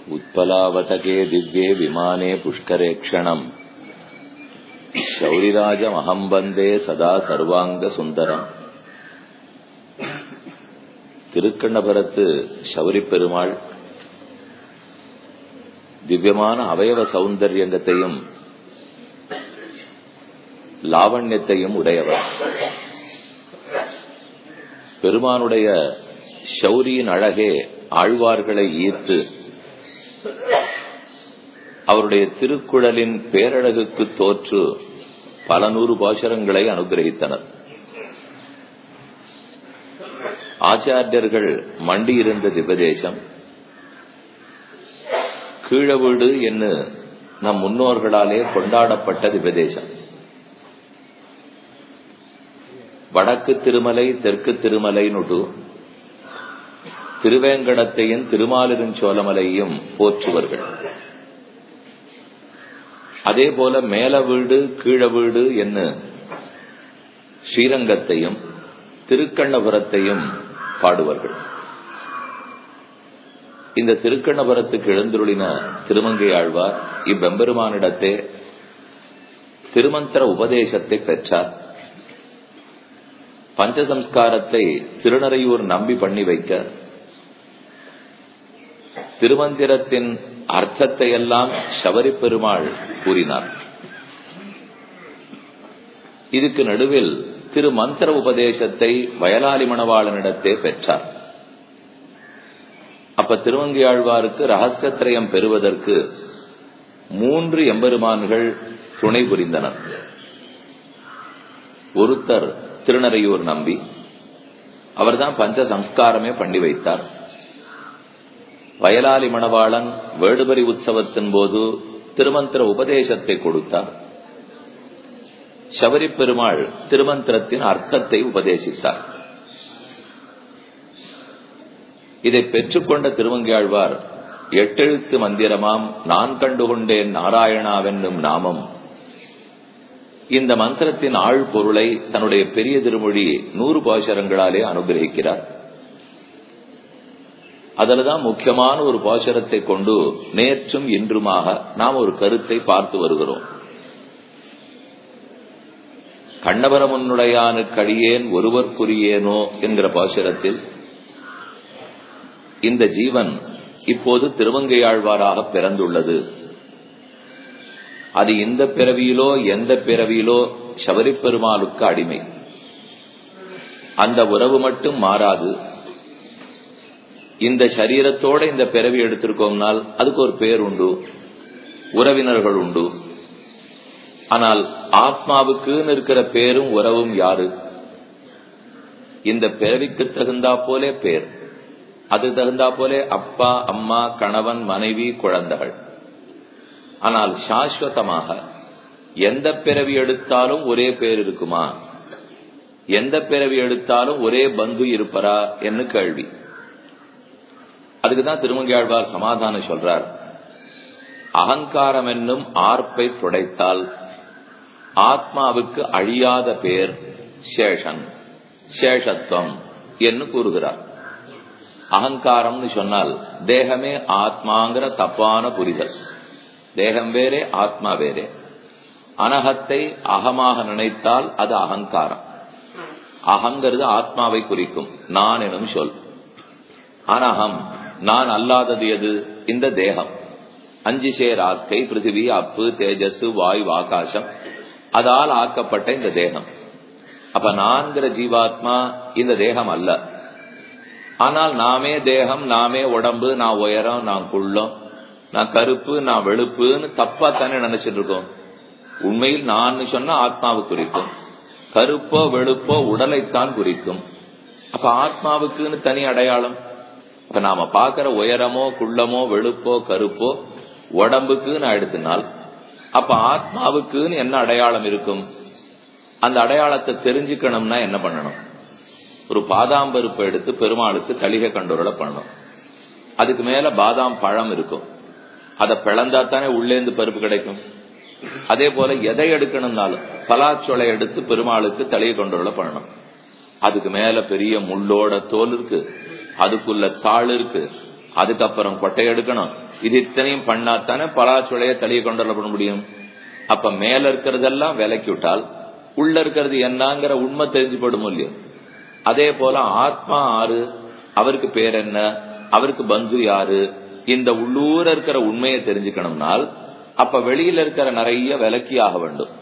उत्पलावतके दिव्ये विमाने पुष्करे क्षणम् शौरिराजमहम् वन्दे सदा சர்வாங்க திருக்கண்ணபுரத்து சௌரி பெருமாள் திவ்யமான அவயவ சௌந்தரியங்கத்தையும் லாவண்யத்தையும் உடையவர் பெருமானுடைய ஷௌரியின் அழகே ஆழ்வார்களை ஈர்த்து அவருடைய திருக்குழலின் பேரழகுக்கு தோற்று பல நூறு பாசுரங்களை அனுகிரகித்தனர் ஆச்சாரியர்கள் மண்டியிருந்த திபதேசம் கீழவீடு என்று நம் முன்னோர்களாலே கொண்டாடப்பட்ட திபதேசம் வடக்கு திருமலை தெற்கு திருமலை நுடு திருவேங்கடத்தையும் திருமாலிருஞ்சோலமலையும் போற்றுவர்கள் அதே போல மேல வீடு கீழ வீடு என்ன ஸ்ரீரங்கத்தையும் திருக்கண்ணபுரத்தையும் பாடுவார்கள் இந்த திருக்கண்ணபுரத்துக்கு எழுந்துருளின திருமங்கை ஆழ்வார் இவ்வெம்பெருமானிடத்தே திருமந்திர உபதேசத்தை பெற்றார் பஞ்சசம்ஸ்காரத்தை திருநறையூர் நம்பி பண்ணி வைக்க திருமந்திரத்தின் அர்த்தத்தை எல்லாம் சபரி பெருமாள் கூறினார் இதுக்கு நடுவில் திரு மந்திர உபதேசத்தை வயலாளி மணவாளனிடத்தே பெற்றார் அப்ப திருவங்கியாழ்வாருக்கு ரகசியத்திரயம் பெறுவதற்கு மூன்று எம்பெருமான்கள் துணை புரிந்தனர் ஒருத்தர் திருநறையூர் நம்பி அவர்தான் பஞ்ச சம்ஸ்காரமே பண்ணி வைத்தார் வயலாளி மணவாளன் வேடுபரி உற்சவத்தின் போது திருமந்திர உபதேசத்தை கொடுத்தார் சபரி பெருமாள் திருமந்திரத்தின் அர்த்தத்தை உபதேசித்தார் இதை பெற்றுக்கொண்ட திருவங்கியாழ்வார் எட்டெழுத்து மந்திரமாம் நான் கண்டுகொண்டேன் நாராயணாவென்னும் நாமம் இந்த மந்திரத்தின் ஆழ் பொருளை தன்னுடைய பெரிய திருமொழி நூறு பாசரங்களாலே அனுகிரகிக்கிறார் அதுலதான் முக்கியமான ஒரு பாசரத்தை கொண்டு நேற்றும் இன்றுமாக நாம் ஒரு கருத்தை பார்த்து வருகிறோம் கண்ணபரமுன்னுடையானு கடியேன் ஒருவர்க்குரியேனோ என்கிற பாசுரத்தில் இந்த ஜீவன் இப்போது திருவங்கையாழ்வாராக பிறந்துள்ளது அது இந்த பிறவியிலோ எந்த பிறவியிலோ சபரி பெருமாளுக்கு அடிமை அந்த உறவு மட்டும் மாறாது இந்த சரீரத்தோட இந்த பிறவி எடுத்திருக்கோம்னால் அதுக்கு ஒரு பேர் உண்டு உறவினர்கள் உண்டு ஆனால் ஆத்மாவுக்குன்னு இருக்கிற பேரும் உறவும் யாரு இந்த பிறவிக்கு தகுந்தா போலே பேர் அது தகுந்தா போலே அப்பா அம்மா கணவன் மனைவி குழந்தைகள் ஆனால் சாஸ்வதமாக எந்த பிறவி எடுத்தாலும் ஒரே பேர் இருக்குமா எந்த பிறவி எடுத்தாலும் ஒரே பந்து இருப்பரா என்று கேள்வி அதுக்குதான் திருமங்கியாழ்வார் சமாதானம் சொல்றார் அகங்காரம் என்னும் ஆர்ப்பை துடைத்தால் ஆத்மாவுக்கு அழியாத பேர் சேஷன் சேஷத்துவம் என்று கூறுகிறார் அகங்காரம்னு சொன்னால் தேகமே ஆத்மாங்கிற தப்பான புரிதல் தேகம் வேறே ஆத்மா வேறே அனகத்தை அகமாக நினைத்தால் அது அகங்காரம் அகங்கிறது ஆத்மாவை குறிக்கும் நான் எனும் சொல் அனகம் நான் அல்லாதது எது இந்த தேகம் அஞ்சு சேர் ஆக்கை பிருத்திவி அப்பு தேஜஸ் வாயு ஆகாசம் அதால் ஆக்கப்பட்ட இந்த தேகம் அப்ப நான்கிற ஜீவாத்மா இந்த தேகம் அல்ல ஆனால் நாமே தேகம் நாமே உடம்பு நான் உயரம் நான் குள்ளம் நான் கருப்பு நான் வெளுப்புன்னு தப்பா தானே நினைச்சிட்டு இருக்கோம் உண்மையில் நான் சொன்னா ஆத்மாவு குறிக்கும் கருப்போ வெளுப்போ உடலைத்தான் குறிக்கும் அப்ப ஆத்மாவுக்குன்னு தனி அடையாளம் இப்ப நாம பாக்குற உயரமோ குள்ளமோ வெளுப்போ கருப்போ உடம்புக்குன்னு எடுத்தினால் அப்ப ஆத்மாவுக்குன்னு என்ன அடையாளம் இருக்கும் அந்த அடையாளத்தை தெரிஞ்சுக்கணும்னா என்ன பண்ணணும் ஒரு பாதாம் பருப்பை எடுத்து பெருமாளுக்கு தளிகை கண்டோரலை பண்ணணும் அதுக்கு மேல பாதாம் பழம் இருக்கும் அதை பிளந்தா தானே உள்ளேந்து பருப்பு கிடைக்கும் அதே போல எதை எடுக்கணும்னாலும் பலாச்சொலை எடுத்து பெருமாளுக்கு தளிகை கண்டோரலை பண்ணணும் அதுக்கு மேல பெரிய முள்ளோட தோல் இருக்கு அதுக்குள்ள தாள் இருக்கு அதுக்கப்புறம் கொட்டை எடுக்கணும் இது இத்தனையும் பண்ணாத்தானே பலாச்சுளைய தளியை கொண்டு பண்ண முடியும் அப்ப மேல இருக்கிறதெல்லாம் விலக்கி விட்டால் உள்ள இருக்கிறது என்னங்கிற உண்மை தெரிஞ்சு போடும் இல்லையோ அதே போல ஆத்மா ஆறு அவருக்கு பேர் என்ன அவருக்கு பந்து யாரு இந்த உள்ளூர இருக்கிற உண்மையை தெரிஞ்சுக்கணும்னால் அப்ப வெளியில இருக்கிற நிறைய விலக்கி ஆக வேண்டும்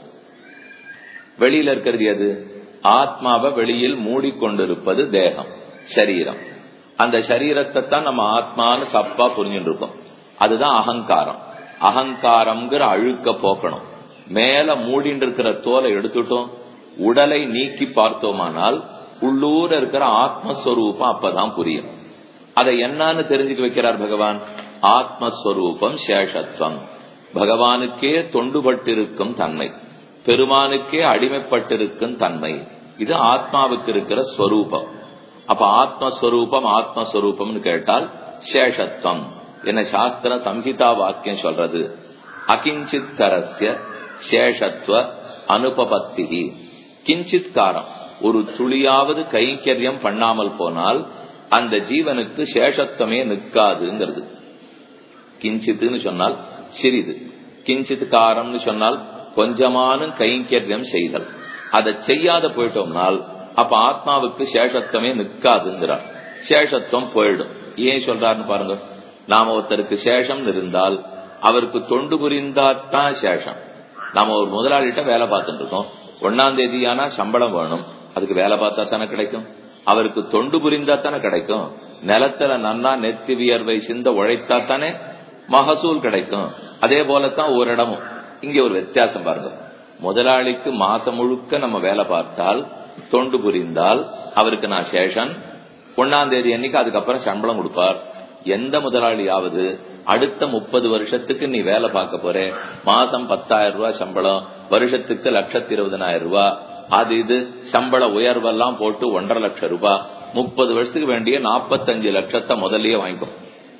வெளியில இருக்கிறது எது ஆத்மாவை வெளியில் மூடிக்கொண்டிருப்பது தேகம் சரீரம் அந்த சரீரத்தை தான் நம்ம ஆத்மான்னு தப்பா புரிஞ்சுட்டு இருக்கோம் அதுதான் அகங்காரம் அகங்காரம்ங்கிற அழுக்க போக்கணும் மேல மூடிட்டு இருக்கிற தோலை எடுத்துட்டோம் உடலை நீக்கி பார்த்தோமானால் உள்ளூர இருக்கிற ஆத்மஸ்வரூபம் அப்பதான் புரியும் அதை என்னன்னு தெரிஞ்சுக்க வைக்கிறார் பகவான் ஆத்மஸ்வரூபம் சேஷத்துவம் பகவானுக்கே தொண்டுபட்டிருக்கும் தன்மை பெருமானுக்கே அடிமைப்பட்டிருக்கும் தன்மை இது ஆத்மாவுக்கு இருக்கிற ஸ்வரூபம் அப்ப ஆத்மஸ்வரூபம் ஆத்மஸ்வரூபம்னு கேட்டால் சேஷத்துவம் என்ன சாஸ்திர சம்ஹிதா வாக்கியம் சொல்றது அகிஞ்சித் கரஸ்ய சேஷத்துவ அனுபபத்தி கிஞ்சித் காரம் ஒரு துளியாவது கைங்கரியம் பண்ணாமல் போனால் அந்த ஜீவனுக்கு சேஷத்துவமே நிற்காதுங்கிறது கிஞ்சித்துன்னு சொன்னால் சிறிது கிஞ்சித் காரம்னு சொன்னால் கொஞ்சமான கைங்கரியம் செய்தல் அதை செய்யாத போயிட்டோம்னால் அப்ப ஆத்மாவுக்கு சேஷத்துவமே நிற்காதுங்கிறார் சேஷத்துவம் போயிடும் ஏன் சொல்றாருன்னு பாருங்க நாம ஒருத்தருக்கு சேஷம் இருந்தால் அவருக்கு தொண்டு புரிந்தாத்தான் சேஷம் நாம ஒரு முதலாளிகிட்ட வேலை பார்த்துட்டு இருக்கோம் ஒன்னாம் தேதி ஆனா சம்பளம் வேணும் அதுக்கு வேலை பார்த்தா தானே கிடைக்கும் அவருக்கு தொண்டு புரிந்தா தானே கிடைக்கும் நிலத்துல நன்னா நெத்தி வியர்வை சிந்த உழைத்தா தானே மகசூல் கிடைக்கும் அதே போலத்தான் ஒரு இடமும் இங்க ஒரு வித்தியாசம் பாருங்க முதலாளிக்கு மாசம் முழுக்க நம்ம வேலை பார்த்தால் தொண்டு புரிந்தால் அவருக்கு நான் சேஷன் ஒன்னாம் தேதி அன்னைக்கு அதுக்கப்புறம் சம்பளம் கொடுப்பார் எந்த முதலாளியாவது அடுத்த முப்பது வருஷத்துக்கு நீ வேலை பார்க்க போற மாசம் பத்தாயிரம் ரூபாய் சம்பளம் வருஷத்துக்கு லட்சத்தி இருபதனாயிரம் ரூபாய் அது இது சம்பள உயர்வெல்லாம் போட்டு ஒன்றரை லட்சம் ரூபாய் முப்பது வருஷத்துக்கு வேண்டிய நாற்பத்தஞ்சு லட்சத்தை முதல்லயே வாங்கிக்கும்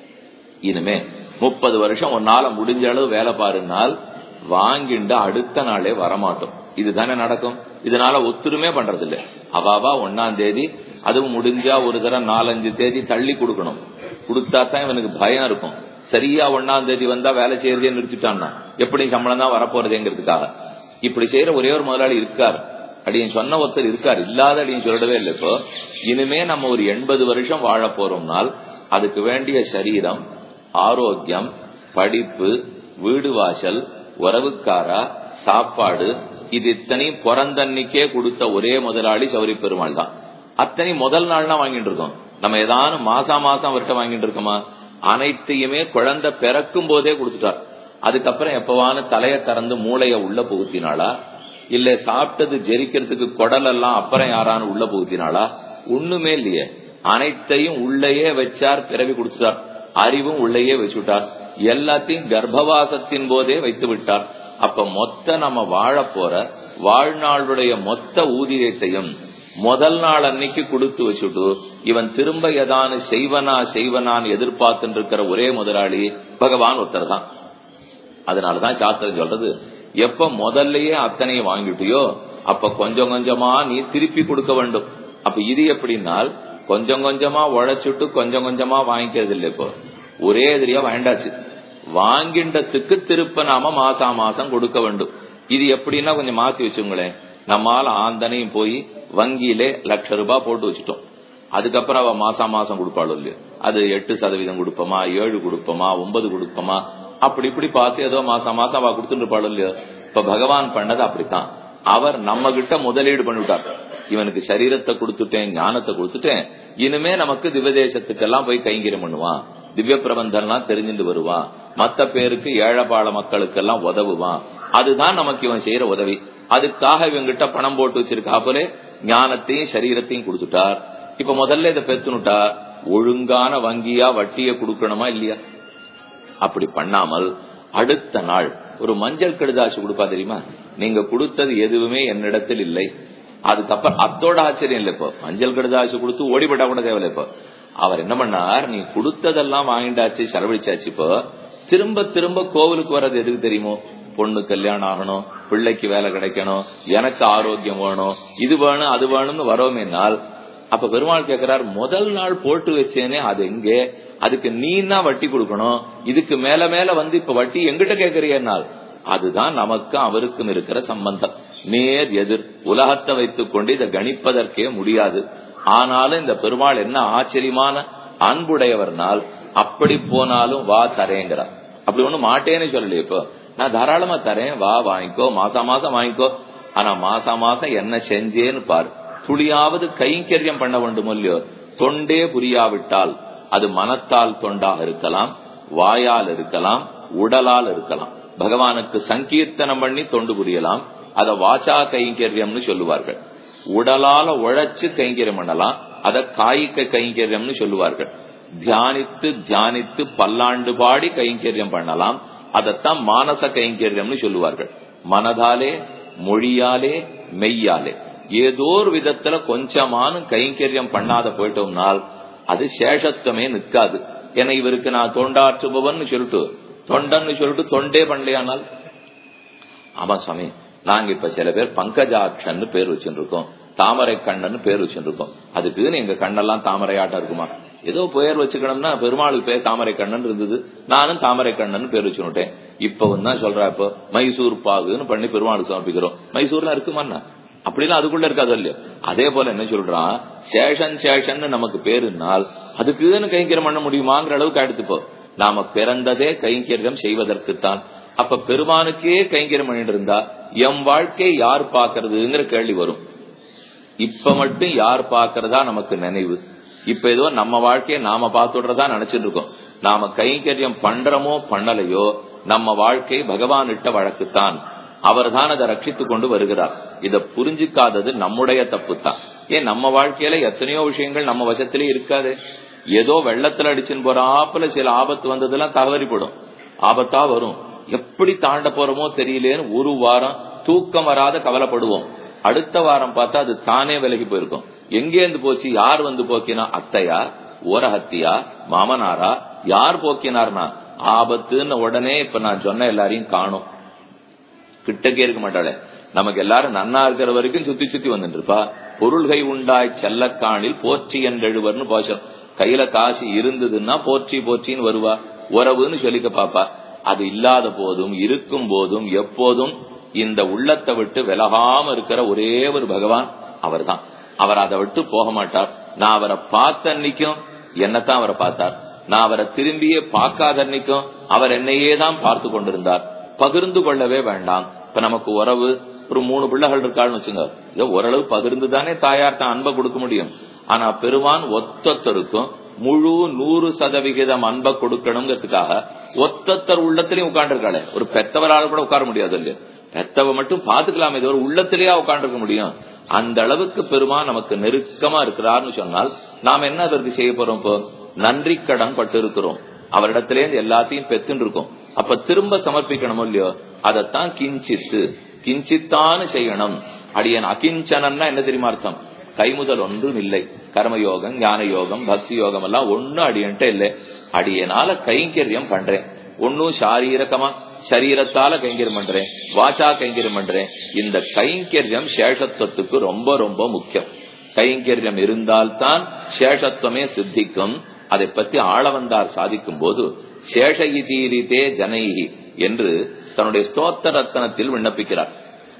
இனிமே முப்பது வருஷம் உன்னால முடிஞ்ச அளவு வேலை பாருனால் வாங்கிண்டு அடுத்த நாளே வரமாட்டோம் இதுதானே நடக்கும் இதனால ஒத்துருமே பண்றது இல்ல அவாவா ஒன்னாம் தேதி அதுவும் முடிஞ்சா ஒரு தடவை நாலஞ்சு தேதி தள்ளி கொடுக்கணும் கொடுத்தா தான் இவனுக்கு பயம் இருக்கும் சரியா ஒன்னாம் தேதி வந்தா வேலை செய்யறதே நிறுத்திட்டான்னா எப்படி சம்பளம் தான் வரப்போறதுங்கிறதுக்காக இப்படி செய்யற ஒரே ஒரு முதலாளி இருக்கார் அப்படின்னு சொன்ன ஒருத்தர் இருக்கார் இல்லாத அப்படின்னு சொல்லவே இல்லை இப்போ இனிமே நம்ம ஒரு எண்பது வருஷம் வாழ போறோம்னால் அதுக்கு வேண்டிய சரீரம் ஆரோக்கியம் படிப்பு வீடு வாசல் உறவுக்காரா சாப்பாடு இது இத்தனையும் பிறந்தன்னைக்கே கொடுத்த ஒரே முதலாளி சௌரி பெருமாள் தான் அத்தனை முதல் நாள்னா வாங்கிட்டு இருக்கோம் நம்ம ஏதாவது மாசா மாசம் அவர்கிட்ட வாங்கிட்டு இருக்கோமா அனைத்தையுமே குழந்தை பிறக்கும் போதே கொடுத்துட்டார் அதுக்கப்புறம் எப்பவான தலைய திறந்து மூளைய உள்ள புகுத்தினாளா இல்ல சாப்பிட்டது ஜெரிக்கிறதுக்கு குடல் எல்லாம் அப்புறம் யாரானு உள்ள புகுத்தினாளா ஒண்ணுமே இல்லையே அனைத்தையும் உள்ளேயே வச்சார் பிறவி கொடுத்துட்டார் அறிவும் உள்ளேயே வச்சுட்டார் எல்லாத்தையும் கர்ப்பவாசத்தின் போதே வைத்து விட்டார் அப்ப மொத்த நம்ம வாழ போற வாழ்நாளுடைய மொத்த ஊதியத்தையும் முதல் நாள் அன்னைக்கு கொடுத்து வச்சுட்டு இவன் திரும்ப ஏதானு செய்வனா செய்வனான்னு எதிர்பார்த்துட்டு இருக்கிற ஒரே முதலாளி பகவான் ஒருத்தர் தான் அதனாலதான் சாஸ்திரம் சொல்றது எப்ப முதல்லயே அத்தனையும் வாங்கிட்டியோ அப்ப கொஞ்சம் கொஞ்சமா நீ திருப்பி கொடுக்க வேண்டும் அப்ப இது எப்படின்னால் கொஞ்சம் கொஞ்சமா உழைச்சிட்டு கொஞ்சம் கொஞ்சமா வாங்கிக்கிறது இல்லை இப்போ ஒரே எதிரியா வேண்டாச்சு வாங்கின்றதுக்கு திருப்ப நாம மாசா மாசம் கொடுக்க வேண்டும் இது எப்படின்னா கொஞ்சம் மாத்தி வச்சுங்களேன் நம்மால ஆந்தனையும் போய் வங்கியிலே லட்ச ரூபாய் போட்டு வச்சுட்டோம் அதுக்கப்புறம் அவ மாசா மாசம் கொடுப்பாளோ இல்லையோ அது எட்டு சதவீதம் கொடுப்போமா ஏழு கொடுப்போமா ஒன்பது கொடுப்போமா அப்படி இப்படி பார்த்து ஏதோ மாசம் மாசம் அவ கொடுத்துட்டு இருப்பாளோ இல்லையோ இப்ப பகவான் பண்ணது அப்படித்தான் அவர் நம்ம கிட்ட முதலீடு பண்ணிவிட்டார் இவனுக்கு சரீரத்தை கொடுத்துட்டேன் ஞானத்தை கொடுத்துட்டேன் இனிமே நமக்கு திவ்யதேசத்துக்கெல்லாம் போய் கைங்கரியம் பண்ணுவான் திவ்ய பிரபந்தம்லாம் தெரிஞ்சுட்டு வருவான் மத்த பேருக்கு ஏழபாள மக்களுக்கெல்லாம் உதவுவான் அதுதான் நமக்கு இவன் செய்யற உதவி அதுக்காக இவங்கிட்ட பணம் போட்டு வச்சிருக்காப்புலே ஞானத்தையும் சரீரத்தையும் கொடுத்துட்டார் இப்ப முதல்ல இதை பெத்துனுட்டா ஒழுங்கான வங்கியா வட்டிய கொடுக்கணுமா இல்லையா அப்படி பண்ணாமல் அடுத்த நாள் ஒரு மஞ்சள் கடுதாசு கொடுப்பா தெரியுமா நீங்க கொடுத்தது எதுவுமே என்னிடத்தில் இல்லை அதுக்கப்புறம் அத்தோட ஆச்சரியம் இல்லை இப்போ மஞ்சள் கடுதாசு கொடுத்து ஓடிபட்டா கூட தேவையில்லை இப்போ அவர் என்ன பண்ணார் நீ கொடுத்ததெல்லாம் வாங்கிட்டாச்சு செலவழிச்சாச்சு இப்போ திரும்ப திரும்ப கோவிலுக்கு வர்றது எதுக்கு தெரியுமோ பொண்ணு கல்யாணம் ஆகணும் பிள்ளைக்கு வேலை கிடைக்கணும் எனக்கு ஆரோக்கியம் வேணும் இது வேணும் அது வேணும்னு வரோமேனால் அப்ப பெருமாள் கேட்கிறார் முதல் நாள் போட்டு வச்சேனே அது எங்கே அதுக்கு நீ தான் வட்டி கொடுக்கணும் இதுக்கு மேல மேல வந்து இப்ப வட்டி எங்கிட்ட கேட்கறியனால் அதுதான் நமக்கும் அவருக்கும் இருக்கிற சம்பந்தம் நேர் எதிர் உலகத்தை வைத்துக் கொண்டு இதை கணிப்பதற்கே முடியாது ஆனாலும் இந்த பெருமாள் என்ன ஆச்சரியமான அன்புடையவர்னால் அப்படி போனாலும் வா தரேங்கிறார் அப்படி ஒண்ணு மாட்டேன்னு சொல்லலையே இப்போ நான் தாராளமா தரேன் வா வாங்கிக்கோ மாசம் மாசம் வாங்கிக்கோ ஆனா மாசம் மாசம் என்ன செஞ்சேன்னு பாரு துளியாவது கைங்கரியம் பண்ண வேண்டும் இல்லையோ தொண்டே புரியாவிட்டால் அது மனத்தால் தொண்டாக இருக்கலாம் வாயால் இருக்கலாம் உடலால் இருக்கலாம் பகவானுக்கு சங்கீர்த்தனம் பண்ணி தொண்டு புரியலாம் அத வாச்சா கைங்கரியம்னு சொல்லுவார்கள் உடலால உழைச்சு கைங்கரியம் பண்ணலாம் அத காய்க்க கைங்கரியம்னு சொல்லுவார்கள் தியானித்து தியானித்து பல்லாண்டு பாடி கைங்கரியம் பண்ணலாம் அதத்தான் மானச கைங்கரியம்னு சொல்லுவார்கள் மனதாலே மொழியாலே மெய்யாலே ஏதோ ஒரு விதத்துல கொஞ்சமான கைங்கரியம் பண்ணாத போயிட்டோம்னால் அது சேஷத்துவமே நிற்காது ஏன்னா இவருக்கு நான் தொண்டாற்றுபவன் சொல்லிட்டு தொண்டன்னு சொல்லிட்டு தொண்டே பண்ணலையானால் ஆமா சுவாமி நாங்க இப்ப சில பேர் பங்கஜாட்சன்னு பேர் வச்சுருக்கோம் தாமரை கண்ணன்னு பேர் வச்சுருக்கோம் அதுக்குன்னு எங்க கண்ணெல்லாம் தாமரையாட்டம் இருக்குமா ஏதோ பெயர் வச்சுக்கணும்னா பெருமாளுக்கு பேர் தாமரை கண்ணன் இருந்தது நானும் தாமரை கண்ணன் பேர் வச்சுட்டேன் இப்ப தான் சொல்றா இப்போ மைசூர் பாகுன்னு பண்ணி பெருமாளுக்கு சமர்ப்பிக்கிறோம் மைசூர்ல இருக்குமாண்ணா அப்படிலாம் அதுக்குள்ள இருக்காது இல்லையா அதே போல என்ன சொல்றான் சேஷன் சேஷன் நமக்கு பேருனால் அதுக்குன்னு கைங்கரியம் பண்ண முடியுமாங்கிற அளவுக்கு எடுத்துப்போ நாம பிறந்ததே கைங்கரியம் செய்வதற்குத்தான் அப்ப பெருமானுக்கே கைங்கரியம் பண்ணிட்டு இருந்தா எம் வாழ்க்கை யார் பாக்குறதுங்கிற கேள்வி வரும் இப்ப மட்டும் யார் பாக்குறதா நமக்கு நினைவு இப்ப ஏதோ நம்ம வாழ்க்கையை நாம பார்த்துடுறதா நினைச்சிட்டு இருக்கோம் நாம கைங்கரியம் பண்றமோ பண்ணலையோ நம்ம வாழ்க்கை பகவான் இட்ட வழக்குத்தான் அவர் தான் அதை ரட்சித்துக் கொண்டு வருகிறார் இத புரிஞ்சுக்காதது நம்முடைய தப்பு தான் ஏன் நம்ம வாழ்க்கையில எத்தனையோ விஷயங்கள் நம்ம வசத்திலே இருக்காது ஏதோ வெள்ளத்துல அடிச்சுன்னு போறாப்புல சில ஆபத்து வந்ததெல்லாம் தவறிப்படும் ஆபத்தா வரும் எப்படி தாண்ட போறோமோ தெரியலேன்னு ஒரு வாரம் தூக்கம் வராத கவலைப்படுவோம் அடுத்த வாரம் பார்த்தா அது தானே விலகி போயிருக்கும் எங்கேருந்து போச்சு யார் வந்து போக்கினா அத்தையா ஓரஹத்தியா மாமனாரா யார் போக்கினார்னா ஆபத்துன்னு உடனே இப்ப நான் சொன்ன எல்லாரையும் காணும் கிட்டக்கே இருக்க மாட்டாளே நமக்கு எல்லாரும் நன்னா இருக்கிற வரைக்கும் சுத்தி சுத்தி வந்துட்டு இருப்பா பொருள்கை உண்டாய் செல்லக்காணில் போற்றி என்றெழுவர்னு போச்சோம் கையில காசு இருந்ததுன்னா போற்றி போற்றின்னு வருவா உறவுன்னு சொல்லிக்க பாப்பா அது இல்லாத போதும் இருக்கும் போதும் எப்போதும் இந்த உள்ளத்தை விட்டு விலகாம இருக்கிற ஒரே ஒரு பகவான் அவர் தான் அவர் அதை விட்டு போக மாட்டார் நான் அவரை பார்த்த அன்னைக்கும் என்னத்தான் அவரை பார்த்தார் நான் அவரை திரும்பியே பார்க்காத அன்னைக்கும் அவர் என்னையே தான் பார்த்து கொண்டிருந்தார் பகிர்ந்து கொள்ளவே வேண்டாம் இப்ப நமக்கு உறவு ஒரு மூணு பிள்ளைகள் இருக்காள்னு வச்சுங்க ஏதோ ஓரளவு பகிர்ந்து தானே தாயார் தான் அன்பை கொடுக்க முடியும் ஆனா பெருமான் ஒத்தொத்தருக்கும் முழு நூறு சதவிகிதம் அன்பை கொடுக்கணுங்கிறதுக்காக ஒத்தொத்தர் உள்ளத்திலையும் உட்காந்துருக்காளே ஒரு பெத்தவரால் கூட உட்கார முடியாது இல்லையா பெத்தவ மட்டும் பாத்துக்கலாமே இது ஒரு உள்ளத்திலேயே உட்காந்துருக்க முடியும் அந்த அளவுக்கு பெருமான் நமக்கு நெருக்கமா இருக்கிறார்னு சொன்னால் நாம் என்ன அதற்கு செய்ய போறோம் இப்போ நன்றி கடன் பட்டு இருக்கிறோம் அவரிடத்திலே எல்லாத்தையும் பெத்துன்னு இருக்கும் அப்ப திரும்ப சமர்ப்பிக்கணுமோ இல்லையோ அதைத்தான் கிஞ்சித்து கிஞ்சித்தான்னு செய்யணும் அடியன் அகிஞ்சனன்னா என்ன தெரியுமா அர்த்தம் கைமுதல் ஒன்றும் இல்லை கர்மயோகம் ஞான யோகம் பக்தி யோகம் எல்லாம் ஒன்னும் அடியன்ட்ட இல்லை அடியனால கைங்கரியம் பண்றேன் ஒன்னும் சாரீரகமா சரீரத்தால கைங்கரியம் பண்றேன் வாச்சா கைங்கரியம் பண்றேன் இந்த கைங்கரியம் சேஷத்துவத்துக்கு ரொம்ப ரொம்ப முக்கியம் கைங்கரியம் இருந்தால்தான் சேஷத்துவமே சித்திக்கும் அதை பத்தி ஆளவந்தார் சாதிக்கும் போது சேஷயிதீரிதே ஜனைகி என்று தன்னுடைய ஸ்தோத்திர ரத்தனத்தில் விண்ணப்பிக்கிறார்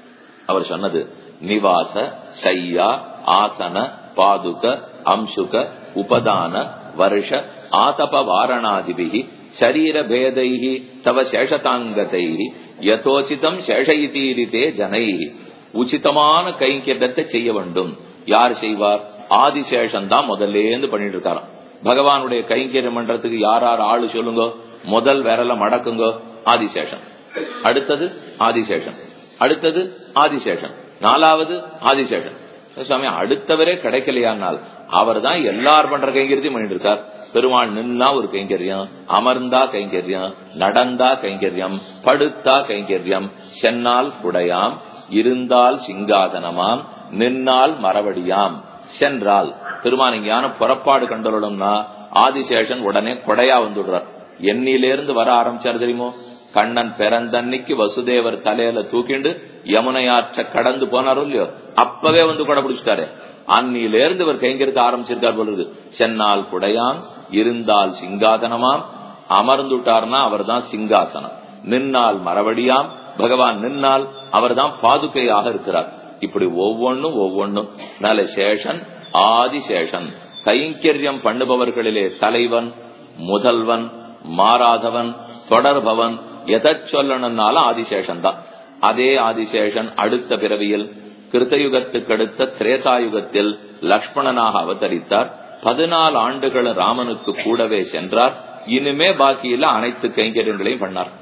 அவர் சொன்னது நிவாச சையா ஆசன பாதுக அம்சுக உபதான வருஷ ஆதப வாரணாதிபிகி சரீர பேதைகி தவ சேஷதாங்கதைகி யதோச்சிதம் சேஷயிதீரிதே ஜனைகி உச்சிதமான கைங்கரியத்தை செய்ய வேண்டும் யார் செய்வார் ஆதிசேஷன் தான் முதல்லேந்து பண்ணிட்டு இருக்காராம் பகவானுடைய கைங்கரியம் பண்றதுக்கு யார் யார் ஆளு சொல்லுங்க முதல் விரல மடக்குங்க ஆதிசேஷன் அடுத்தது ஆதிசேஷன் அடுத்தது ஆதிசேஷன் நாலாவது ஆதிசேஷன் சுவாமி அடுத்தவரே கிடைக்கலையானால் அவர் தான் எல்லார் பண்ற கைங்கரியத்தையும் பண்ணிட்டு இருக்கார் பெருமாள் நின்னா ஒரு கைங்கரியம் அமர்ந்தா கைங்கரியம் நடந்தா கைங்கரியம் படுத்தா கைங்கரியம் சென்னால் குடையாம் இருந்தால் சிங்காதனமாம் நின்னால் மரவடியாம் சென்றால் பெருமான் ஞான புறப்பாடு கண்டுள்ளோம்னா ஆதிசேஷன் உடனே கொடையா வந்துடுறார் எண்ணிலிருந்து வர ஆரம்பிச்சார் தெரியுமோ கண்ணன் பிறந்தன்னைக்கு வசுதேவர் தலையில தூக்கிண்டு யமுனையாற்ற கடந்து போனாரோ இல்லையோ அப்பவே வந்து கொடை பிடிச்சிட்டாரு அன்னியில இருந்து இவர் கைங்கரிக்க ஆரம்பிச்சிருக்கார் பொழுது சென்னால் குடையான் இருந்தால் சிங்காதனமாம் அமர்ந்துட்டார்னா அவர் தான் சிங்காசனம் நின்னால் மரவடியாம் பகவான் நின்னால் அவர் தான் பாதுகையாக இருக்கிறார் இப்படி ஒவ்வொன்னும் ஒவ்வொன்னும் நல்ல சேஷன் ஆதிசேஷன் கைங்கரியம் பண்ணுபவர்களிலே தலைவன் முதல்வன் மாறாதவன் தொடர்பவன் எதை சொல்லணும்னாலும் ஆதிசேஷன் தான் அதே ஆதிசேஷன் அடுத்த பிறவியில் கிருத்தயுகத்துக்கு அடுத்த திரேதாயுகத்தில் லக்ஷ்மணனாக அவதரித்தார் பதினாலு ஆண்டுகள் ராமனுக்கு கூடவே சென்றார் இனிமே பாக்கியில அனைத்து கைங்கரியங்களையும் பண்ணார்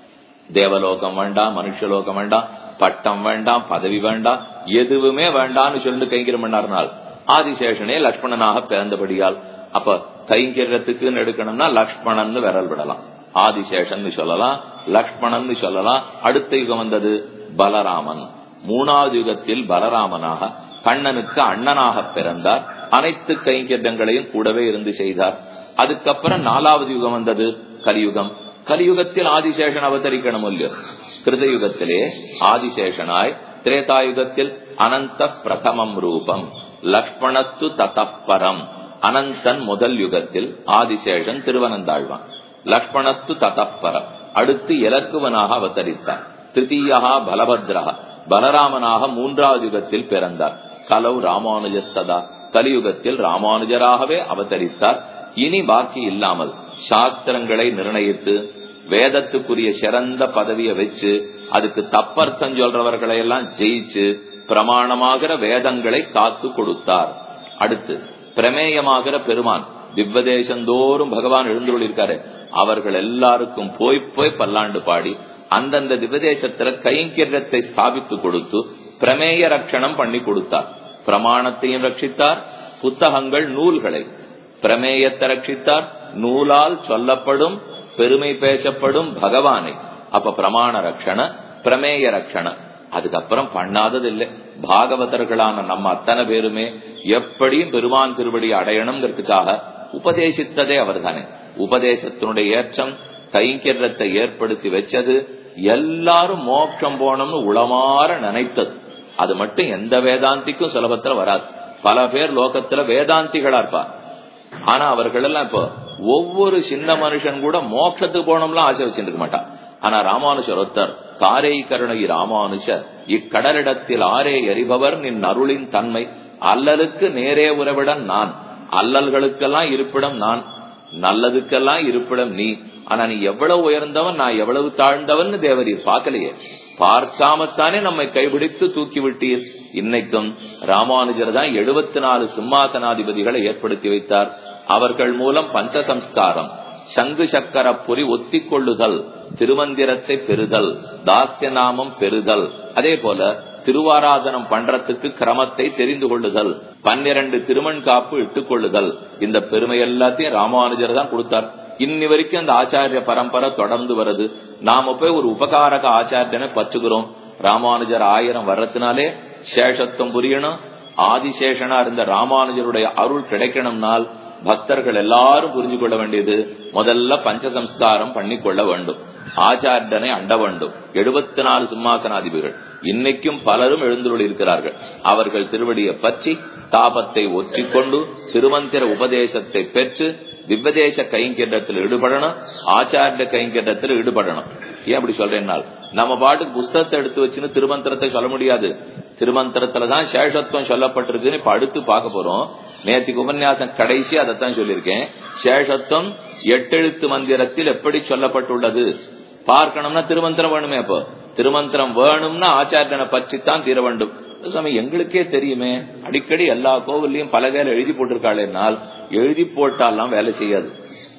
தேவலோகம் வேண்டாம் மனுஷலோகம் வேண்டாம் பட்டம் வேண்டாம் பதவி வேண்டாம் எதுவுமே வேண்டாம்னு சொல்லிட்டு கைங்கரியம் பண்ணார்னால் ஆதிசேஷனே லக்ஷ்மணனாக பிறந்தபடியால் அப்ப கைங்கரியத்துக்குன்னு எடுக்கணும்னா லக்ஷ்மணன் விரல் விடலாம் ஆதிசேஷன் சொல்லலாம் லக்ஷ்மணன் சொல்லலாம் அடுத்த யுகம் வந்தது பலராமன் மூணாவது யுகத்தில் பலராமனாக கண்ணனுக்கு அண்ணனாக பிறந்தார் அனைத்து கைங்கரியங்களையும் கூடவே இருந்து செய்தார் அதுக்கப்புறம் நாலாவது யுகம் வந்தது கலியுகம் கலியுகத்தில் ஆதிசேஷன் அவதரிக்கணும் இல்லையோ கிருதயுகத்திலே ஆதிசேஷனாய் திரேதாயுகத்தில் அனந்த பிரதமம் ரூபம் லக்ஷ்மணஸ்து ததப்பரம் அனந்தன் முதல் யுகத்தில் ஆதிசேஷன் திருவனந்தாழ்வான் லக்ஷ்மணஸ்து ததப்பரம் அடுத்து இலக்குவனாக அவதரித்தார் திருத்தீயா பலபத்ரா பலராமனாக மூன்றாவது யுகத்தில் பிறந்தார் கலவு ராமானுஜஸ்ததா கலியுகத்தில் ராமானுஜராகவே அவதரித்தார் இனி பாக்கி இல்லாமல் சாஸ்திரங்களை நிர்ணயித்து வேதத்துக்குரிய சிறந்த பதவியை வச்சு அதுக்கு தப்பர்த்தம் சொல்றவர்களை எல்லாம் ஜெயிச்சு பிரமாணமாகிற வேதங்களை காத்து கொடுத்தார் அடுத்து பிரமேயமாகிற பெருமான் திவ்வதேசந்தோறும் பகவான் எழுந்துள்ளிருக்காரு அவர்கள் எல்லாருக்கும் போய் போய் பல்லாண்டு பாடி அந்தந்த திவ்வதேசத்துல கைங்கரியத்தை ஸ்தாபித்து கொடுத்து பிரமேய ரட்சணம் பண்ணி கொடுத்தார் பிரமாணத்தையும் ரட்சித்தார் புத்தகங்கள் நூல்களை பிரமேயத்தை ரட்சித்தார் நூலால் சொல்லப்படும் பெருமை பேசப்படும் பகவானை அப்ப பிரமாண ரட்சண பிரமேய ரட்சண அதுக்கப்புறம் பண்ணாதது இல்லை பாகவதர்களான நம்ம அத்தனை பேருமே எப்படியும் பெருமான் திருவடி அடையணுங்கிறதுக்காக உபதேசித்ததே அவர் தானே உபதேசத்தினுடைய ஏற்றம் கைங்கரியத்தை ஏற்படுத்தி வச்சது எல்லாரும் மோட்சம் போனோம்னு உளமாற நினைத்தது அது மட்டும் எந்த வேதாந்திக்கும் சுலபத்துல வராது பல பேர் லோகத்துல வேதாந்திகளா இருப்பார் ஆனா அவர்கள் எல்லாம் இப்போ ஒவ்வொரு சின்ன மனுஷன் கூட மோட்சத்துக்கு போனோம்லாம் ஆசை வச்சுருக்க மாட்டான் ஆனா ராமானுஷர் ஒருத்தர் காரை கருணை ராமானுஷர் இக்கடலிடத்தில் ஆரே எறிபவர் நின் அருளின் தன்மை அல்லலுக்கு நேரே உறவிடம் நான் அல்லல்களுக்கெல்லாம் இருப்பிடம் நான் நல்லதுக்கெல்லாம் இருப்பிடம் நீ ஆனா நீ எவ்வளவு உயர்ந்தவன் நான் எவ்வளவு தாழ்ந்தவன் தேவரீர் பார்க்கலையே பார்க்காமத்தானே நம்மை கைபிடித்து தூக்கி விட்டீர் இன்னைக்கும் ராமானுஜர் தான் எழுபத்தி நாலு சிம்மாசனாதிபதிகளை ஏற்படுத்தி வைத்தார் அவர்கள் மூலம் பஞ்சசம்ஸ்காரம் சங்கு சக்கர பொறி ஒத்திக் கொள்ளுதல் திருமந்திரத்தை பெறுதல் தாஸ்ய நாமம் பெறுதல் அதே போல திருவாராதனம் பண்றதுக்கு கிரமத்தை தெரிந்து கொள்ளுதல் பன்னிரண்டு திருமண் காப்பு இட்டுக் கொள்ளுதல் இந்த பெருமை எல்லாத்தையும் ராமானுஜர் தான் கொடுத்தார் இன்னி வரைக்கும் அந்த ஆச்சாரிய பரம்பரை தொடர்ந்து வருது நாம போய் ஒரு உபகாரக ஆச்சாரியனை பச்சுக்கிறோம் ராமானுஜர் ஆயிரம் வர்றதுனாலே சேஷத்துவம் புரியணும் ஆதிசேஷனா இருந்த ராமானுஜருடைய அருள் கிடைக்கணும்னால் பக்தர்கள் எல்லாரும் புரிஞ்சு கொள்ள வேண்டியது முதல்ல பஞ்சசம்ஸ்காரம் பண்ணி கொள்ள வேண்டும் ஆச்சாரியனை அண்ட வேண்டும் எழுபத்தி நாலு சிம்மாசனாதிபதிகள் இன்னைக்கும் பலரும் எழுந்துள்ள இருக்கிறார்கள் அவர்கள் திருவடியை பற்றி தாபத்தை ஒற்றிக்கொண்டு திருமந்திர உபதேசத்தை பெற்று திவ்வதேச கைங்கேற்றத்தில் ஈடுபடணும் ஆச்சாரிய கைங்கேற்றத்தில் ஈடுபடணும் ஏன் அப்படி சொல்றேன்னால் நம்ம பாட்டுக்கு புஸ்தகத்தை எடுத்து வச்சுன்னு திருமந்திரத்தை சொல்ல முடியாது திருமந்திரத்துலதான் சேஷத்துவம் சொல்லப்பட்டிருக்குன்னு இப்ப அடுத்து பார்க்க போறோம் நேற்றுக்கு உபன்யாசம் கடைசி அதைத்தான் சொல்லியிருக்கேன் சேஷத்துவம் எட்டெழுத்து மந்திரத்தில் எப்படி சொல்லப்பட்டுள்ளது பார்க்கணும்னா திருமந்திரம் வேணுமே அப்போ திருமந்திரம் வேணும்னா ஆச்சாரியனை பற்றித்தான் தீர வேண்டும் சுவாமி எங்களுக்கே தெரியுமே அடிக்கடி எல்லா கோவில்லையும் பலகையில எழுதி போட்டிருக்காளேனால் எழுதி போட்டாலாம் வேலை செய்யாது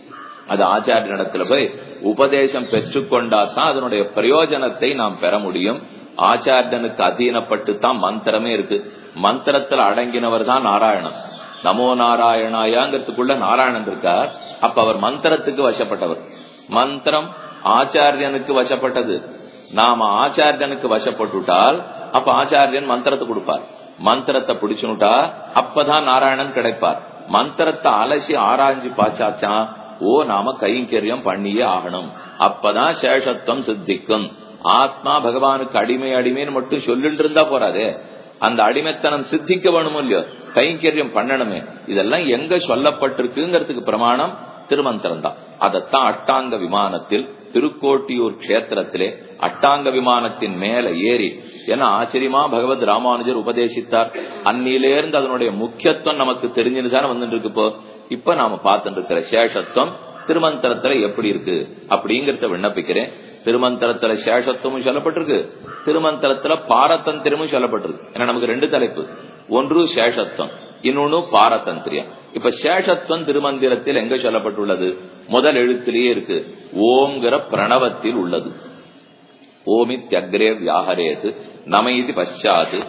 அது ஆச்சாரிய இடத்துல போய் உபதேசம் பெற்றுக்கொண்டா தான் அதனுடைய பிரயோஜனத்தை நாம் பெற முடியும் ஆச்சாரியனுக்கு அதீனப்பட்டு தான் மந்திரமே இருக்கு மந்திரத்துல அடங்கினவர் தான் நாராயணன் நமோ நாராயணாயாங்கிறதுக்குள்ள நாராயணன் இருக்கார் அப்ப அவர் மந்திரத்துக்கு வசப்பட்டவர் மந்திரம் ஆச்சாரியனுக்கு வசப்பட்டது நாம ஆச்சாரியனுக்கு வசப்பட்டுட்டால் அப்ப ஆச்சாரியன் மந்திரத்தை கொடுப்பார் மந்திரத்தை பிடிச்சுனுட்டா அப்பதான் நாராயணன் கிடைப்பார் மந்திரத்தை அலசி ஆராய்ஞ்சு பாச்சாச்சான் ஓ நாம கைங்கரியம் பண்ணியே ஆகணும் அப்பதான் சேஷத்துவம் சித்திக்கும் ஆத்மா பகவானுக்கு அடிமை அடிமைன்னு மட்டும் சொல்லிட்டு இருந்தா போறாதே அந்த அடிமைத்தனம் சித்திக்க வேணுமோ இல்லையோ கைங்கரியம் பண்ணணுமே இதெல்லாம் எங்க சொல்லப்பட்டிருக்குங்கிறதுக்கு பிரமாணம் திருமந்திரம் தான் அதைத்தான் அட்டாங்க விமானத்தில் திருக்கோட்டியூர் கஷேத்திரத்திலே அட்டாங்க விமானத்தின் மேல ஏறி ஏன்னா ஆச்சரியமா பகவத் ராமானுஜர் உபதேசித்தார் அன்னிலேருந்து அதனுடைய முக்கியத்துவம் நமக்கு தெரிஞ்சுன்னு வந்துட்டு இருக்கு இப்போ இப்ப நாம பார்த்துட்டு இருக்கிற சேஷத்துவம் திருமந்திரத்துல எப்படி இருக்கு அப்படிங்கறத விண்ணப்பிக்கிறேன் திருமந்திரத்துல சேஷத்துவமும் சொல்லப்பட்டிருக்கு திருமந்திரத்துல பாரதந்திரமும் சொல்லப்பட்டிருக்கு ஏன்னா நமக்கு ரெண்டு தலைப்பு ஒன்று சேஷத்துவம் இன்னொன்னு பாரதந்திரியம் இப்ப சேஷத்துவம் திருமந்திரத்தில் எங்க சொல்லப்பட்டுள்ளது முதல் எழுத்திலேயே இருக்கு ஓம்ங்கிற பிரணவத்தில் உள்ளது ஓமித்யக்ரே வியாஹரேது நமைதி பஷாத்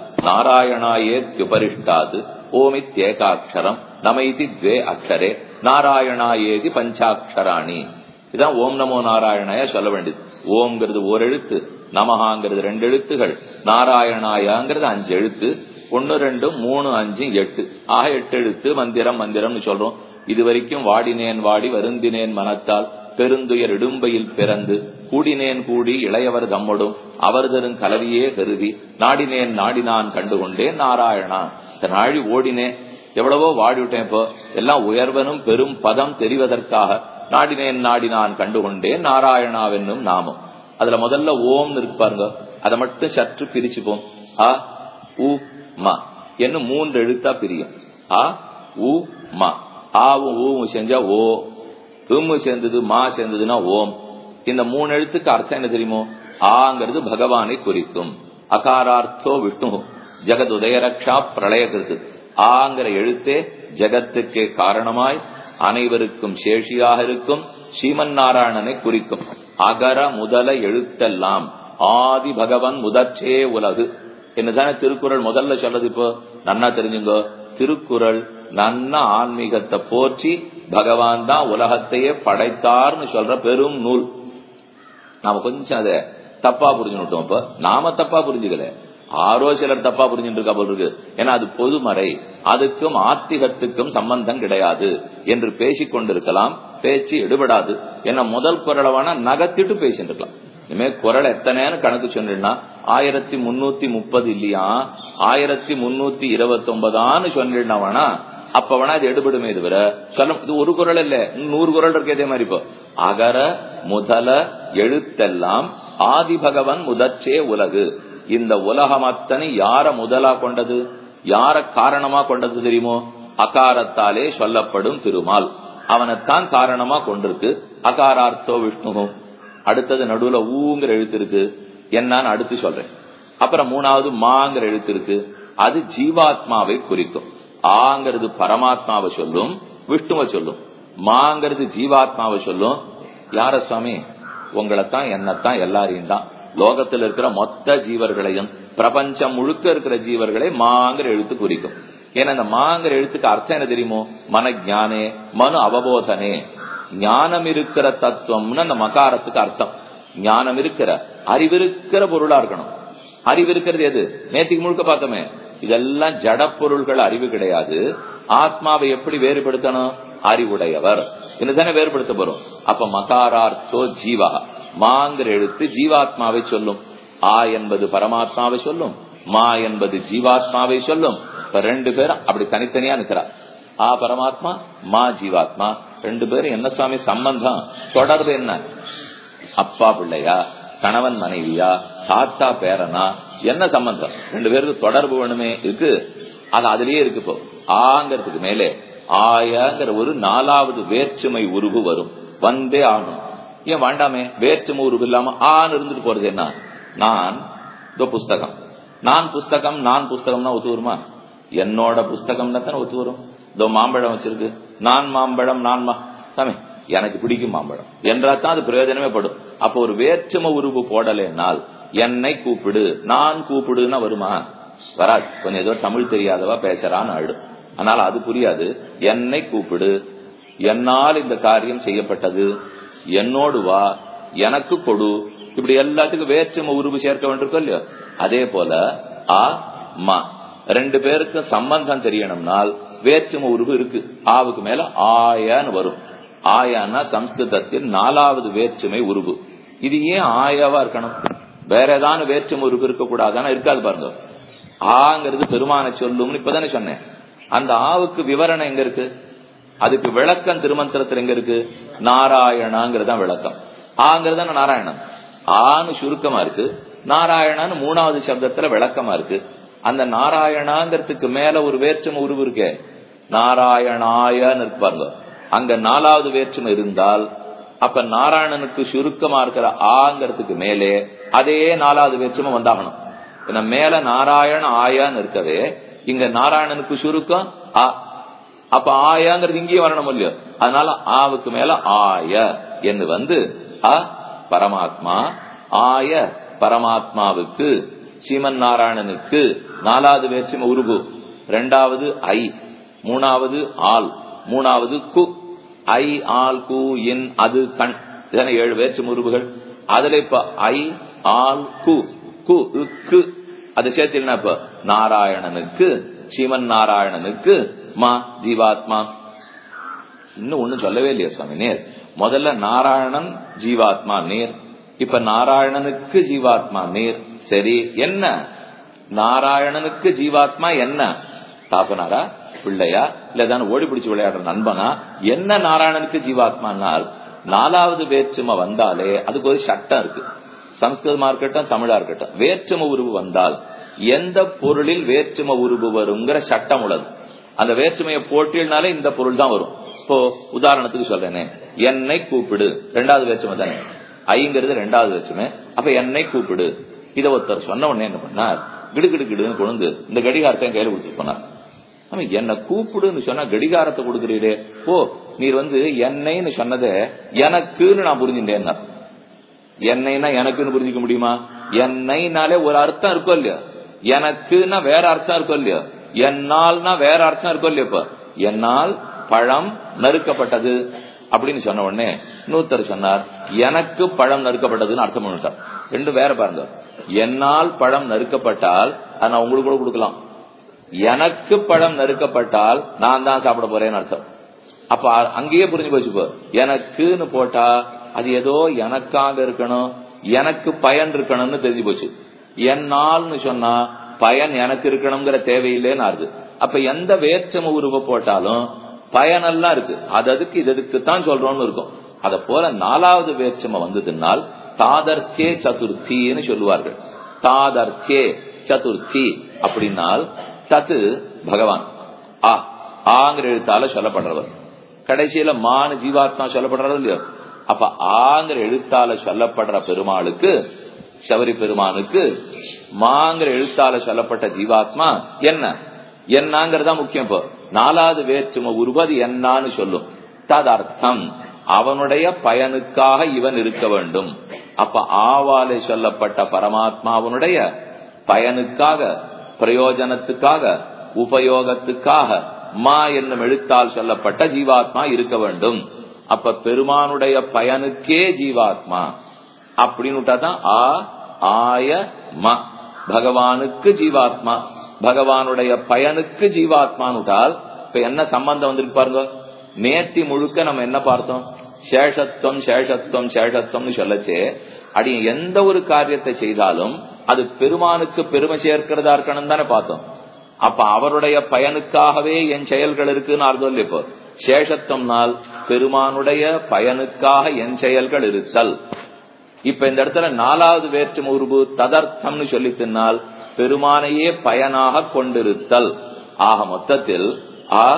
நாராயணாயேத்யுபரிஷ்டாத் ஓமித்யேகாட்சரம் நமைதி துவே அக்ஷரே நாராயணாயேதி பஞ்சாட்சராணி இதான் ஓம் நமோ நாராயணாய சொல்ல வேண்டியது ஓம்ங்கிறது ஒரு எழுத்து நமஹாங்கிறது ரெண்டு எழுத்துகள் நாராயணாயாங்கிறது அஞ்சு எழுத்து ஒன்னு ரெண்டு மூணு அஞ்சு எட்டு ஆக எட்டு எழுத்து மந்திரம் மந்திரம்னு சொல்றோம் இது வரைக்கும் வாடினேன் வாடி வருந்தினேன் மனத்தால் பெருந்துயர் இடும்பையில் பிறந்து கூடினேன் கூடி இளையவர் தம்மொடும் அவர் தரும் கலவியே கருதி நாடினேன் நாடினான் கண்டுகொண்டேன் நாராயணா இந்த நாழி ஓடினேன் எவ்வளவோ வாடிவிட்டேன் இப்போ எல்லாம் உயர்வனும் பெரும் பதம் தெரிவதற்காக நாடினேன் நாடினான் கண்டுகொண்டேன் நாராயணாவென்னும் நாமம் அதுல முதல்ல ஓம்னு இருக்கு பாருங்க அதை மட்டும் சற்று பிரிச்சுப்போம் ஆ உ மா என்ன மூன்று எழுத்தா பிரியும் ஆ உ மா ஆவும் ஊவும் செஞ்சா ஓ உம்மு சேர்ந்தது மா சேர்ந்ததுன்னா ஓம் இந்த மூணு எழுத்துக்கு அர்த்தம் என்ன தெரியுமோ ஆங்கிறது பகவானை குறிக்கும் அகாரார்த்தோ விஷ்ணு ஜெகத் உதயரக்ஷா பிரளயகிருத்து ஆங்கிற எழுத்தே ஜெகத்துக்கே காரணமாய் அனைவருக்கும் சேஷியாக இருக்கும் ஸ்ரீமன் நாராயணனை குறிக்கும் அகர முதல எழுத்தெல்லாம் ஆதி பகவன் முதற்றே உலகு என்னதானே திருக்குறள் முதல்ல சொல்றது இப்போ நன்னா தெரிஞ்சுங்க திருக்குறள் நன்ன ஆன்மீகத்தை போற்றி பகவான் தான் உலகத்தையே படைத்தார்னு சொல்ற பெரும் நூல் நாம கொஞ்சம் அதை தப்பா புரிஞ்சுட்டோம் இப்ப நாம தப்பா புரிஞ்சுக்கல ஆரோ சிலர் தப்பா புரிஞ்சுட்டு இருக்கா போல் இருக்கு ஏன்னா அது பொதுமறை அதுக்கும் ஆத்திகத்துக்கும் சம்பந்தம் கிடையாது என்று பேசிக் கொண்டிருக்கலாம் பேச்சு எடுபடாது ஏன்னா முதல் குரலை வேணா நகத்திட்டு பேசிட்டு இருக்கலாம் இனிமே குரல் எத்தனைன்னு கணக்கு சொன்னா ஆயிரத்தி முன்னூத்தி முப்பது இல்லையா ஆயிரத்தி முன்னூத்தி இருபத்தி ஒன்பதான்னு சொன்னா வேணா அப்ப வேணா இது எடுபடுமே தவிர சொல்ல இது ஒரு குரல் இல்ல நூறு குரல் இருக்கு இதே மாதிரி இப்போ அகர முதல எழுத்தெல்லாம் ஆதி பகவன் முதச்சே உலகு இந்த உலகம் அத்தனை யார முதலா கொண்டது யார காரணமா கொண்டது தெரியுமோ அகாரத்தாலே சொல்லப்படும் திருமால் அவனைத்தான் காரணமா கொண்டிருக்கு அகாரார்த்தோ விஷ்ணு அடுத்தது நடுவுல ஊங்கிற எழுத்து இருக்கு என்னன்னு அடுத்து சொல்றேன் அப்புறம் மூணாவது மாங்கிற எழுத்து இருக்கு அது ஜீவாத்மாவை குறிக்கும் ஆங்கிறது பரமாத்மாவை சொல்லும் விஷ்ணுவை சொல்லும் மாங்கிறது ஜீவாத்மாவை சொல்லும் யார சுவாமி உங்களைத்தான் என்னத்தான் எல்லாரையும் தான் லோகத்தில் இருக்கிற மொத்த ஜீவர்களையும் பிரபஞ்சம் முழுக்க இருக்கிற ஜீவர்களை மாங்கிற எழுத்து குறிக்கும் ஏன்னா இந்த மாங்கிற எழுத்துக்கு அர்த்தம் என்ன தெரியுமோ மன ஜானே மனு அவபோதனே ஞானம் இருக்கிற தத்துவம்னு அந்த மகாரத்துக்கு அர்த்தம் ஞானம் இருக்கிற அறிவிருக்கிற பொருளா இருக்கணும் அறிவு இருக்கிறது எது நேற்றுக்கு முழுக்க பார்த்தோமே இதெல்லாம் ஜட பொருள்கள் அறிவு கிடையாது ஆத்மாவை எப்படி வேறுபடுத்தணும் அறிவுடையவர் இதுதானே வேறுபடுத்த போறோம் அப்ப மகாரார்த்தோ ஜீவா மாங்கிற எழுத்து ஜீவாத்மாவை சொல்லும் ஆ என்பது பரமாத்மாவை சொல்லும் மா என்பது ஜீவாத்மாவை சொல்லும் இப்ப ரெண்டு பேரும் அப்படி தனித்தனியா நிற்கிறார் ஆ பரமாத்மா மா ஜீவாத்மா ரெண்டு பேரும் என்ன சுவாமி சம்பந்தம் தொடர்பு என்ன அப்பா பிள்ளையா கணவன் மனைவியா தாத்தா பேரனா என்ன சம்பந்தம் ரெண்டு பேருக்கு தொடர்பு வேணுமே இருக்கு அது அதுலயே இருக்கு இப்போ ஆங்கிறதுக்கு மேலே ஆயங்கிற ஒரு நாலாவது வேற்றுமை உருவு வரும் வந்தே ஆகணும் ஏன் வேண்டாமே வேற்றுமை உருவு இல்லாம ஆன்னு இருந்துட்டு போறது என்ன நான் இதோ புஸ்தகம் நான் புஸ்தகம் நான் புஸ்தகம்னா ஒத்து வருமா என்னோட புஸ்தகம்னா தானே ஒத்து வரும் இதோ மாம்பழம் வச்சிருக்கு நான் மாம்பழம் நான் மா சாமி எனக்கு பிடிக்கும் மாம்பழம் என்றா தான் அது பிரயோஜனமே படும் அப்போ ஒரு வேற்றுமை உருவு போடலைனால் என்னை கூப்பிடு நான் கூப்பிடுன்னா வருமா வராது கொஞ்சம் ஏதோ தமிழ் தெரியாதவா பேசுறான்னு ஆயிடும் அதனால அது புரியாது என்னை கூப்பிடு என்னால் இந்த காரியம் செய்யப்பட்டது என்னோடு வா எனக்கு கொடு இப்படி எல்லாத்துக்கும் வேற்றுமை உருவு சேர்க்க வேண்டியிருக்கோம் இல்லையோ அதே போல ஆ மா ரெண்டு பேருக்கும் சம்பந்தம் தெரியணும்னால் வேற்றுமை உருவு இருக்கு ஆவுக்கு மேல ஆயன்னு வரும் ஆயான்னா சம்ஸ்கிருதத்தில் நாலாவது வேற்றுமை உருவு இது ஏன் ஆயாவா இருக்கணும் வேற ஏதாவது வேற்றுமை உருவு இருக்கக்கூடாதானா இருக்காது பாருங்க ஆங்கிறது பெருமான சொல்லும்னு இப்பதானே சொன்னேன் அந்த ஆவுக்கு விவரணம் எங்க இருக்கு அதுக்கு விளக்கம் திருமந்திரத்துல எங்க இருக்கு நாராயணாங்கிறது தான் விளக்கம் ஆங்கிறது தான் நாராயணன் ஆன்னு சுருக்கமா இருக்கு நாராயணான்னு மூணாவது சப்தத்துல விளக்கமா இருக்கு அந்த நாராயணாங்கிறதுக்கு மேல ஒரு வேற்றுமை உருவு இருக்கே நாராயணாயன்னு இருக்கு பாருங்க அங்க நாலாவது வேற்றுமை இருந்தால் அப்ப நாராயணனுக்கு சுருக்கமா இருக்கிற ஆங்கிறதுக்கு மேலே அதே நாலாவது வேற்றுமை வந்தாகணும் ஏன்னா மேல நாராயண ஆயான்னு இருக்கவே இங்க நாராயணனுக்கு சுருக்கம் ஆ அப்ப ஆயாங்கிறது இங்கேயும் வரணும் இல்லையோ அதனால ஆவுக்கு மேல ஆய என்று வந்து அ பரமாத்மா ஆய பரமாத்மாவுக்கு சீமன் நாராயணனுக்கு நாலாவது வேற்றுமை உருவு ரெண்டாவது ஐ மூணாவது ஆள் மூணாவது கு ஐ ஆல் கு இன் அது கண் இதன ஏழு வேற்றுமை உருவுகள் அதுல இப்ப ஐ ஆல் கு கு க்கு அது சேர்த்தீங்கன்னா இப்ப நாராயணனுக்கு சீமன் நாராயணனுக்கு மா ஜீவாத்மா இன்னும் ஒண்ணும் சொல்லவே இல்லையா சுவாமி நேர் முதல்ல நாராயணன் ஜீவாத்மா நேர் இப்ப நாராயணனுக்கு ஜீவாத்மா நேர் சரி என்ன நாராயணனுக்கு ஜீவாத்மா என்ன தாப்பனாரா பிள்ளையா இல்ல ஏதாவது ஓடி பிடிச்சு விளையாடுற நண்பனா என்ன நாராயணனுக்கு ஜீவாத்மானால் நாலாவது வேற்றுமை வந்தாலே அதுக்கு ஒரு சட்டம் இருக்கு சம்ஸ்கிருதமா இருக்கட்டும் தமிழா இருக்கட்டும் வேற்றுமை உருவு வந்தால் எந்த பொருளில் வேற்றுமை உருவு வருங்கிற சட்டம் உள்ளது அந்த வேற்றுமையை போட்டினாலே இந்த பொருள் தான் வரும் இப்போ உதாரணத்துக்கு சொல்றேனே என்னை கூப்பிடு ரெண்டாவது வேற்றுமை தானே ஐங்கிறது ரெண்டாவது வேற்றுமை அப்ப என்னை கூப்பிடு இதை ஒருத்தர் சொன்ன உடனே என்ன பண்ணார் கிடுகிடு கிடுன்னு கொண்டு இந்த கடிகாரத்தை கையில கொடுத்து போனார் ஆமா என்ன கூப்பிடுன்னு சொன்னா கடிகாரத்தை கொடுக்குறீரே ஓ நீர் வந்து என்னைன்னு சொன்னதை எனக்குன்னு நான் புரிஞ்சுட்டேன் என்னைன்னா எனக்குன்னு புரிஞ்சுக்க முடியுமா என்னைனாலே ஒரு அர்த்தம் இருக்கும் இல்லையா எனக்குன்னா வேற அர்த்தம் இருக்கும் இல்லையா என்னால்னா வேற அர்த்தம் இருக்கும் இல்லையா இப்ப என்னால் பழம் நறுக்கப்பட்டது அப்படின்னு சொன்ன உடனே இன்னொருத்தர் சொன்னார் எனக்கு பழம் நறுக்கப்பட்டதுன்னு அர்த்தம் பண்ணிட்டார் ரெண்டும் வேற பாருங்க என்னால் பழம் நறுக்கப்பட்டால் அதை நான் உங்களுக்கு கூட கொடுக்கலாம் எனக்கு பழம் நறுக்கப்பட்டால் நான் தான் சாப்பிட போறேன்னு அர்த்தம் அப்ப அங்கேயே புரிஞ்சு போச்சு இப்போ எனக்குன்னு போட்டா அது ஏதோ எனக்காக இருக்கணும் எனக்கு பயன் இருக்கணும்னு தெரிஞ்சு போச்சு என்னால்னு சொன்னா பயன் எனக்கு இருக்கணுங்கிற தேவையில்லைன்னு ஆறுது அப்ப எந்த வேற்றுமை உருவ போட்டாலும் பயனெல்லாம் இருக்கு அது அதுக்கு இது அதுக்கு தான் சொல்றோம்னு இருக்கும் அத போல நாலாவது வேற்றுமை வந்ததுனால் தாதர்த்தியே சதுர்த்தின்னு சொல்லுவார்கள் தாதர்த்தியே சதுர்த்தி அப்படின்னால் தத்து பகவான் ஆ ஆங்கிற எழுத்தால சொல்லப்படுறவர் கடைசியில மான ஜீவாத்மா சொல்லப்படுறது இல்லையோ அப்ப ஆங்கிற எழுத்தால சொல்லப்படுற பெருமாளுக்கு சபரி பெருமானுக்கு மாங்கிற எழுத்தால சொல்லப்பட்ட ஜீவாத்மா என்ன என்னங்கிறதா முக்கியம் இப்போ நாலாவது வேற்றுமை உருவது என்னான்னு சொல்லும் ததர்த்தம் அவனுடைய பயனுக்காக இவன் இருக்க வேண்டும் அப்ப ஆவாலே சொல்லப்பட்ட பரமாத்மாவனுடைய பயனுக்காக பிரயோஜனத்துக்காக உபயோகத்துக்காக மா என்னும் எழுத்தால் சொல்லப்பட்ட ஜீவாத்மா இருக்க வேண்டும் அப்ப பெருமானுடைய பயனுக்கே ஜீவாத்மா அப்படின்னு தான் ஆ ஆய ம பகவானுக்கு ஜீவாத்மா பகவானுடைய பயனுக்கு ஜீவாத்மானுட்டால் இப்ப என்ன சம்பந்தம் வந்திருக்கு பாருங்க நேர்த்தி முழுக்க நம்ம என்ன பார்த்தோம் சேஷத்துவம் சேஷத்துவம் சேஷத்துவம்னு சொல்லச்சே அடி எந்த ஒரு காரியத்தை செய்தாலும் அது பெருமானுக்கு பெருமை சேர்க்கிறதா இருக்கணும் தானே பார்த்தோம் அப்ப அவருடைய பயனுக்காகவே என் செயல்கள் இருக்குன்னு அர்த்தம் இப்போ சேஷத்துவம்னால் பெருமானுடைய பயனுக்காக என் செயல்கள் இருத்தல் இப்ப இந்த இடத்துல நாலாவது வேற்றுமை உருவு ததர்த்தம்னு சொல்லி தின்னால் பெருமானையே பயனாக கொண்டிருத்தல் ஆக மொத்தத்தில் ஆ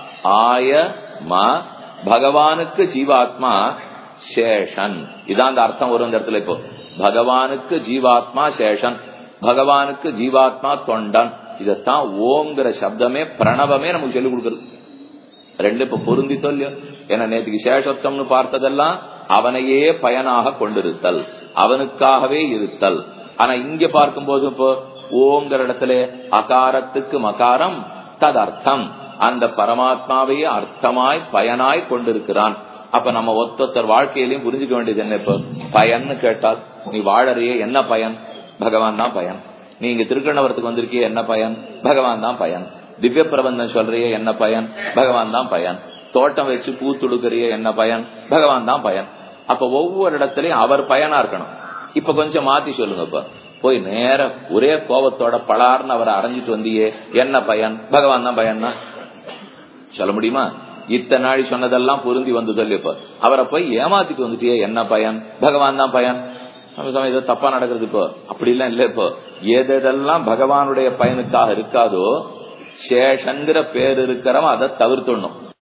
ஆய ம பகவானுக்கு ஜீவாத்மா சேஷன் இதான் அந்த அர்த்தம் வரும் இந்த இடத்துல இப்போ பகவானுக்கு ஜீவாத்மா சேஷன் பகவானுக்கு ஜீவாத்மா தொண்டன் இதத்தான் ஓங்கிற சப்தமே பிரணவமே நமக்கு சொல்லிக் கொடுக்குறது ரெண்டு இப்ப பொருந்தி சொல்லியோ ஏன்னா நேற்றுக்கு சேஷத்துவம்னு பார்த்ததெல்லாம் அவனையே பயனாக கொண்டிருத்தல் அவனுக்காகவே இருத்தல் ஆனா இங்க பார்க்கும்போது இப்போ ஓங்கிற இடத்துல அகாரத்துக்கு மகாரம் ததர்த்தம் அந்த பரமாத்மாவையே அர்த்தமாய் பயனாய் கொண்டிருக்கிறான் அப்ப நம்ம ஒத்தொத்தர் வாழ்க்கையிலையும் புரிஞ்சுக்க வேண்டியது என்ன இப்போ பயன்னு கேட்டால் நீ வாழறியே என்ன பயன் பகவான் தான் பயன் நீ இங்க திருக்கணவரத்துக்கு வந்திருக்கிய என்ன பயன் பகவான் தான் பயன் திவ்ய பிரபந்தம் சொல்றிய என்ன பயன் பகவான் தான் பயன் தோட்டம் வச்சு பூ துடுக்கிறிய என்ன பயன் பகவான் தான் பயன் அப்ப ஒவ்வொரு இடத்துலயும் அவர் பயனா இருக்கணும் இப்ப கொஞ்சம் மாத்தி சொல்லுங்க இப்ப போய் நேர ஒரே கோபத்தோட பலார்னு அவரை அரைஞ்சிட்டு வந்தியே என்ன பயன் பகவான் தான் பயன்னா சொல்ல முடியுமா இத்தனை நாளி சொன்னதெல்லாம் பொருந்தி வந்து சொல்லி இப்போ அவரை போய் ஏமாத்திட்டு வந்துட்டியே என்ன பயன் பகவான் தான் பயன் ஏதோ தப்பா நடக்கிறது இப்போ அப்படி எல்லாம் இல்ல இப்போ எதெல்லாம் பகவானுடைய பயனுக்காக இருக்காதோ சேஷங்கிற பேர் இருக்கிறவன் அதை தவிர்த்துடணும்